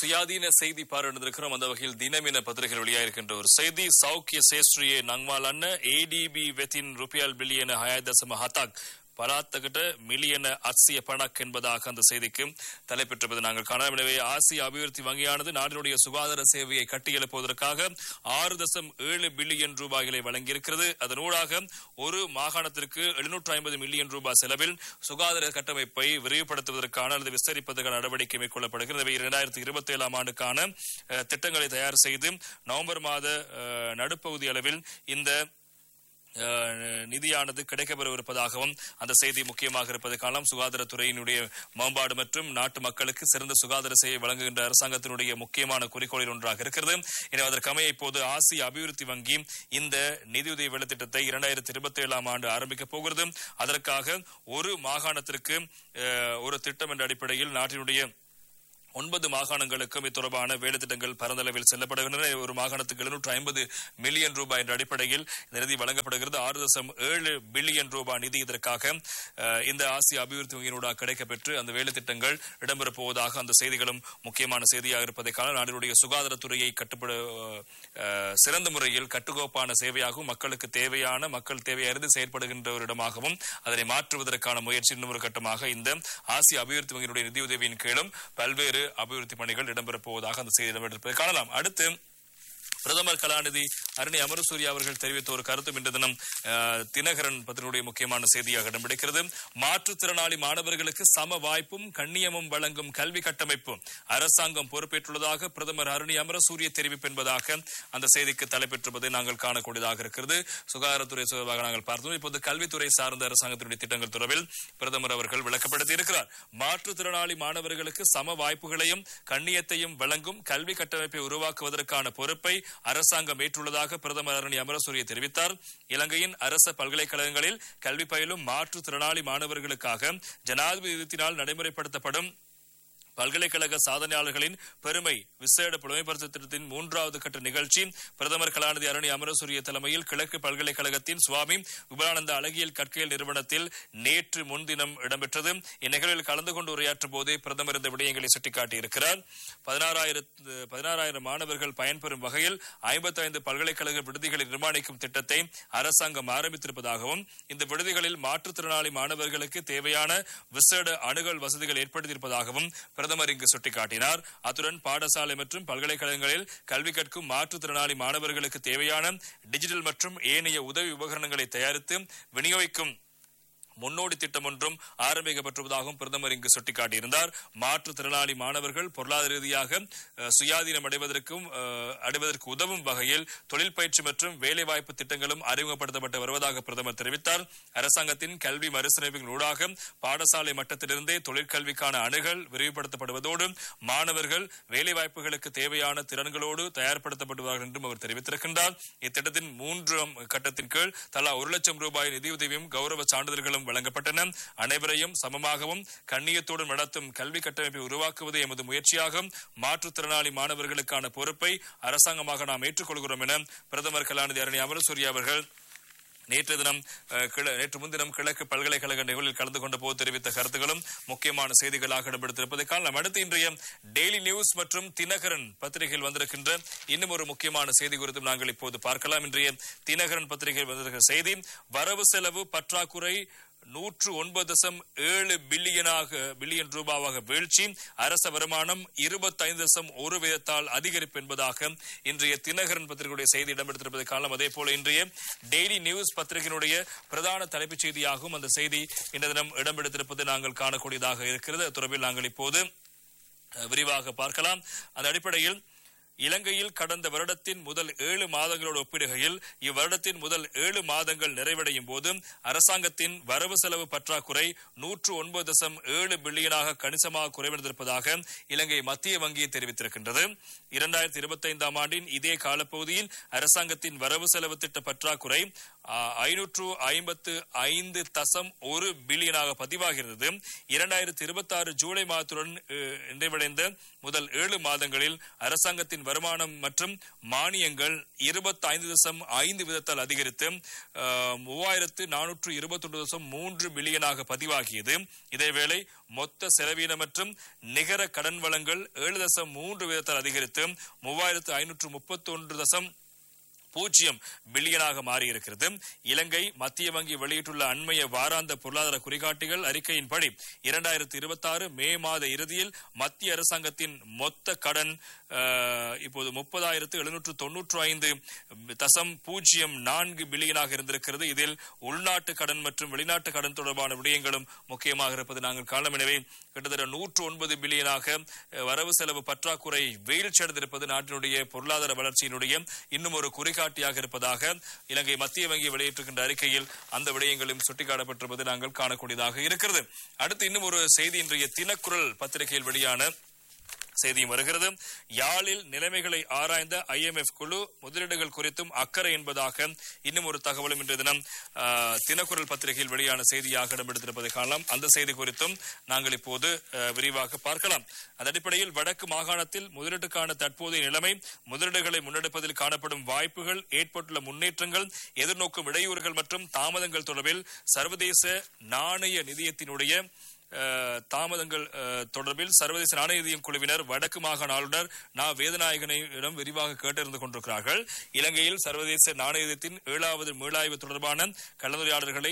சுயாதீன செய்தி பார்வையிட்டிருக்கிறோம் அந்த வகையில் தினமின பத்திரிகை வெளியாயிருக்கின்ற ஒரு செய்தி சௌக்கிய சேஸ்ட்ரியே நங்மால் அண்ண ஏடிபி வெத்தின் ருபியால் பில்லியன ஹயாதசம ஹதாக் பலாத்தகிட்ட மில்லியன அசிய பணக் என்பதாக அந்த செய்திக்கு தலைப்பெற்றிருப்பது நாங்கள் காணலாம் எனவே ஆசிய அபிவிருத்தி வங்கியானது நாட்டினுடைய சுகாதார சேவையை கட்டியெழுப்புவதற்காக ஆறு தசம் ஏழு பில்லியன் ரூபாய்களை வழங்கியிருக்கிறது அதனூடாக ஒரு மாகாணத்திற்கு எழுநூற்று ஐம்பது மில்லியன் ரூபாய் செலவில் சுகாதார கட்டமைப்பை விரிவுபடுத்துவதற்கான அல்லது விஸ்தரிப்பதற்கான நடவடிக்கை மேற்கொள்ளப்படுகிறது இவை இரண்டாயிரத்தி இருபத்தி ஏழாம் ஆண்டுக்கான அஹ், திட்டங்களை தயார் செய்து நவம்பர் மாத அஹ், நடுப்பகுதி அளவில் இந்த அஹ், நிதியானது கிடைக்கப்பெறவிருப்பதாகவும் அந்த செய்தி முக்கியமாக இருப்பதை காணலாம் சுகாதாரத்துறையினுடைய மேம்பாடு மற்றும் நாட்டு மக்களுக்கு சிறந்த சுகாதார சேவை வழங்குகின்ற அரசாங்கத்தினுடைய முக்கியமான குறிக்கோளில் ஒன்றாக இருக்கிறது எனவே அதற்கமைய இப்போது ஆசிய அபிவிருத்தி வங்கி இந்த நிதியுதவி வெள்ள திட்டத்தை இரண்டாயிரத்தி இருபத்தி ஏழாம் ஆண்டு ஆரம்பிக்கப் போகிறது அதற்காக ஒரு மாகாணத்திற்கு அஹ், ஒரு திட்டம் என்ற அடிப்படையில் நாட்டினுடைய ஒன்பது மாகாணங்களுக்கும் இத்தொடர்பான வேலை திட்டங்கள் பரந்தளவில் செல்லப்படுகின்றன ஒரு மாகாணத்துக்கு எழுநூற்று ஐம்பது மில்லியன் ரூபாய் என்ற அடிப்படையில் இந்த நிதி வழங்கப்படுகிறது ஆறு தசம் ஏழு பில்லியன் ரூபாய் நிதி இதற்காக அஹ், இந்த ஆசிய அபிவிருத்தி வங்கியினூடாக கிடைக்கப்பெற்று அந்த வேலை திட்டங்கள் இடம்பெறப் போவதாக அந்த செய்திகளும் முக்கியமான செய்தியாக இருப்பதை காண நாட்டினுடைய சுகாதாரத்துறையை கட்டுப்பட அஹ், சிறந்த முறையில் கட்டுக்கோப்பான சேவையாகவும் மக்களுக்கு தேவையான மக்கள் தேவை அறிந்து செயற்படுகின்ற ஒரு இடமாகவும் அதனை மாற்றுவதற்கான முயற்சி இன்னும் ஒரு கட்டமாக இந்த ஆசிய அபிவிருத்தி வங்கியினுடைய நிதியுதவியின் கீழும் பல்வேறு அபிவிருத்தி பணிகள் இடம்பெறப் போவதாக அந்த செய்தி இடம்பெற்றிருப்பதை காணலாம் அடுத்து பிரதமர் கலாநிதி அருணி அமரசூரி அவர்கள் தெரிவித்த ஒரு கருத்தும் இன்று தினம் அஹ், தினகரன் பத்தினுடைய முக்கியமான செய்தியாக இடம்பிடிக்கிறது மாற்றுத்திறனாளி மாணவர்களுக்கு சம வாய்ப்பும் கண்ணியமும் வழங்கும் கல்வி கட்டமைப்பு அரசாங்கம் பொறுப்பேற்றுள்ளதாக பிரதமர் அருணி அமரசூரிய தெரிவிப்பு என்பதாக அந்த செய்திக்கு தலைப்பெற்றிருப்பதை நாங்கள் காணக்கூடியதாக இருக்கிறது சுகாதாரத்துறை தொடர்பாக நாங்கள் பார்த்தோம் இப்போது கல்வித்துறை சார்ந்த அரசாங்கத்தினுடைய திட்டங்கள் தொடர்பில் பிரதமர் அவர்கள் விளக்கப்படுத்தி இருக்கிறார் மாற்றுத்திறனாளி மாணவர்களுக்கு சம வாய்ப்புகளையும் கண்ணியத்தையும் வழங்கும் கல்வி கட்டமைப்பை உருவாக்குவதற்கான பொறுப்பை அரசாங்கம் ஏற்றுள்ளதாக பிரதமர் அருணி அமரசூரிய தெரிவித்தார் இலங்கையின் அரச பல்கலைக்கழகங்களில் கல்வி பயிலும் மாற்றுத்திறனாளி மாணவர்களுக்காக ஜனாதிபதியினால் நடைமுறைப்படுத்தப்படும் பல்கலைக்கழக சாதனையாளர்களின் பெருமை விசேட புலமைப்படுத்த திட்டத்தின் மூன்றாவது கட்ட நிகழ்ச்சி பிரதமர் கலாநிதி அருணி அமரசூரிய தலைமையில் கிழக்கு பல்கலைக்கழகத்தின் சுவாமி விபுலானந்த அழகியல் கற்கையல் நிறுவனத்தில் நேற்று முன்தினம் இடம்பெற்றது இந்நிகழ்வில் கலந்து கொண்டு உரையாற்றும் போதே பிரதமர் இந்த விடயங்களை சுட்டிக்காட்டியிருக்கிறார் பதினாறாயிரத்து பதினாறாயிரம் மாணவர்கள் பயன்பெறும் வகையில் ஐம்பத்தைந்து பல்கலைக்கழக விடுதிகளை நிர்மாணிக்கும் திட்டத்தை அரசாங்கம் ஆரம்பித்திருப்பதாகவும் இந்த விடுதிகளில் மாற்றுத்திறனாளி மாணவர்களுக்கு தேவையான விசேட அணுகல் வசதிகள் ஏற்படுத்தியிருப்பதாகவும் பிரதமர் இங்கு சுட்டிக்காட்டினார் அத்துடன் பாடசாலை மற்றும் பல்கலைக்கழகங்களில் கல்வி கற்கும் மாற்றுத்திறனாளி மாணவர்களுக்கு தேவையான டிஜிட்டல் மற்றும் ஏனைய உதவி உபகரணங்களை தயாரித்து விநியோகிக்கும் முன்னோடி திட்டம் ஒன்றும் ஆரம்பிக்கப்பட்டுள்ளதாகவும் பிரதமர் இங்கு சுட்டிக்காட்டியிருந்தார் மாற்றுத்திறனாளி மாணவர்கள் பொருளாதார ரீதியாக அஹ், சுயாதீனம் அடைவதற்கும் அஹ், அடைவதற்கு உதவும் வகையில் தொழில் பயிற்சி மற்றும் வேலைவாய்ப்பு திட்டங்களும் அறிமுகப்படுத்தப்பட்டு வருவதாக பிரதமர் தெரிவித்தார் அரசாங்கத்தின் கல்வி மறுசீரமைப்பின் ஊடாக பாடசாலை மட்டத்திலிருந்தே தொழிற்கல்விக்கான அணுகல் விரிவுபடுத்தப்படுவதோடு மாணவர்கள் வேலைவாய்ப்புகளுக்கு தேவையான திறன்களோடு தயார்படுத்தப்படுவார்கள் என்றும் அவர் தெரிவித்திருக்கின்றார் இத்திட்டத்தின் மூன்றாம் கட்டத்தின் கீழ் தலா ஒரு லட்சம் ரூபாய் நிதியுதவியும் கௌரவ சான்றிதழ்களும் வழங்கப்பட்டன அனைவரையும் சமமாகவும் கண்ணியத்தோடும் நடத்தும் கல்வி கட்டமைப்பை உருவாக்குவது எமது முயற்சியாகும் மாற்றுத்திறனாளி மாணவர்களுக்கான பொறுப்பை அரசாங்கமாக நாம் ஏற்றுக்கொள்கிறோம் என பிரதமர் கலாநிதி அரணி அமரசூரிய அவர்கள் நேற்று தினம் அஹ், கிழ- நேற்று முன்தினம் கிழக்கு பல்கலைக்கழக நிகழ்வில் கலந்து கொண்ட போது தெரிவித்த கருத்துக்களும் முக்கியமான செய்திகளாக இடம்பெடுத்திருப்பதை காணலாம் அடுத்து இன்றைய டெய்லி நியூஸ் மற்றும் தினகரன் பத்திரிகையில் வந்திருக்கின்ற இன்னும் ஒரு முக்கியமான செய்தி குறித்தும் நாங்கள் இப்போது பார்க்கலாம் இன்றைய தினகரன் பத்திரிகையில் வந்திருக்கிற செய்தி வரவு செலவு பற்றாக்குறை நூற்று ஒன்பது தசம் ஏழு பில்லியனாக பில்லியன் ரூபாவாக வீழ்ச்சி அரச வருமானம் இருபத்தைந்து தசம் ஒரு வீதத்தால் அதிகரிப்பு என்பதாக இன்றைய தினகரன் பத்திரிகையுடைய செய்தி இடம்பெடுத்திருப்பதை காணலாம் அதே போல இன்றைய டெய்லி நியூஸ் பத்திரிகையினுடைய பிரதான தலைப்புச் செய்தியாகவும் அந்த செய்தி இந்த தினம் இடம்பெடுத்திருப்பது நாங்கள் காணக்கூடியதாக இருக்கிறது அது தொடர்பில் நாங்கள் இப்போது அஹ், விரிவாக பார்க்கலாம் அந்த அடிப்படையில் இலங்கையில் கடந்த வருடத்தின் முதல் ஏழு மாதங்களோடு ஒப்பிடுகையில் இவ்வருடத்தின் முதல் ஏழு மாதங்கள் நிறைவடையும் போது அரசாங்கத்தின் வரவு செலவு பற்றாக்குறை நூற்று ஒன்பது தசம் ஏழு பில்லியனாக கணிசமாக குறைவடைந்திருப்பதாக இலங்கை மத்திய வங்கி தெரிவித்திருக்கின்றது இரண்டாயிரத்தி இருபத்தி ஐந்தாம் ஆண்டின் இதே காலப்பகுதியில் அரசாங்கத்தின் வரவு செலவு திட்ட பற்றாக்குறை ஐநூற்று ஐம்பத்து ஐந்து தசம் ஒரு பில்லியனாக பதிவாகிறது இரண்டாயிரத்தி இருபத்தி ஆறு ஜூலை மாதத்துடன் அஹ், நிறைவடைந்த முதல் ஏழு மாதங்களில் அரசாங்கத்தின் வரவு வருமானம் மற்றும் மானியங்கள் இருபத்தி ஐந்து தசம் ஐந்து விதத்தால் அதிகரித்து அஹ், மூவாயிரத்து நானூற்று இருபத்தி ஒன்று தசம் மூன்று பில்லியனாக பதிவாகியது இதேவேளை மொத்த செலவீனம் மற்றும் நிகர கடன் வளங்கள் ஏழு தசம் மூன்று விதத்தால் அதிகரித்து மூவாயிரத்து ஐநூற்று முப்பத்தி ஒன்று தசம் பூஜ்ஜியம் பில்லியனாக மாறியிருக்கிறது இலங்கை மத்திய வங்கி வெளியிட்டுள்ள அண்மைய வாராந்த பொருளாதார குறிகாட்டிகள் அறிக்கையின்படி இரண்டாயிரத்தி இருபத்தி ஆறு மே மாத இறுதியில் மத்திய அரசாங்கத்தின் மொத்த கடன் அஹ், இப்போது முப்பதாயிரத்து எழுநூற்று தொன்னூற்று ஐந்து தசம் பூஜ்ஜியம் நான்கு பில்லியனாக இருந்திருக்கிறது இதில் உள்நாட்டு கடன் மற்றும் வெளிநாட்டு கடன் தொடர்பான விடயங்களும் முக்கியமாக இருப்பது நாங்கள் காலம் எனவே கிட்டத்தட்ட நூற்று ஒன்பது பில்லியனாக அஹ், வரவு செலவு பற்றாக்குறை வீழ்ச்சியடைந்திருப்பது நாட்டினுடைய பொருளாதார வளர்ச்சியினுடைய இன்னும் ஒரு குறிகாட்டியாக இருப்பதாக இலங்கை மத்திய வங்கி வெளியிட்டிருக்கின்ற அறிக்கையில் அந்த விடயங்களும் சுட்டிக்காட்டப்பட்டிருப்பது நாங்கள் காணக்கூடியதாக இருக்கிறது அடுத்து இன்னும் ஒரு செய்தி இன்றைய தினக்குரல் பத்திரிகையில் வெளியான செய்தியும் வருகிறது யாழில் நிலைமைகளை ஆராய்ந்த ஐஎம்எஃப் குழு முதலீடுகள் குறித்தும் அக்கறை என்பதாக இன்னும் ஒரு தகவலும் இன்றைய தினம் ஆ, தினக்குரல் பத்திரிகையில் வெளியான செய்தியாக இடம்பெடுத்திருப்பதை காணலாம் அந்த செய்தி குறித்தும் நாங்கள் இப்போது ஆ, விரிவாக பார்க்கலாம் அந்த அடிப்படையில் வடக்கு மாகாணத்தில் முதலீட்டுக்கான தற்போதைய நிலைமை முதலீடுகளை முன்னெடுப்பதில் காணப்படும் வாய்ப்புகள் ஏற்பட்டுள்ள முன்னேற்றங்கள் எதிர்நோக்கும் இடையூறுகள் மற்றும் தாமதங்கள் தொடர்பில் சர்வதேச நாணய நிதியத்தினுடைய அஹ், தாமதங்கள் அஹ், தொடர்பில் சர்வதேச நாணய நிதியம் குழுவினர் வடக்கு மாகாண ஆளுநர் நா வேதநாயகனிடம் விரிவாக கேட்டறிந்து கொண்டிருக்கிறார்கள் இலங்கையில் சர்வதேச நாணய நிதியத்தின் ஏழாவது மீளாய்வு தொடர்பான கலந்துரையாடல்களை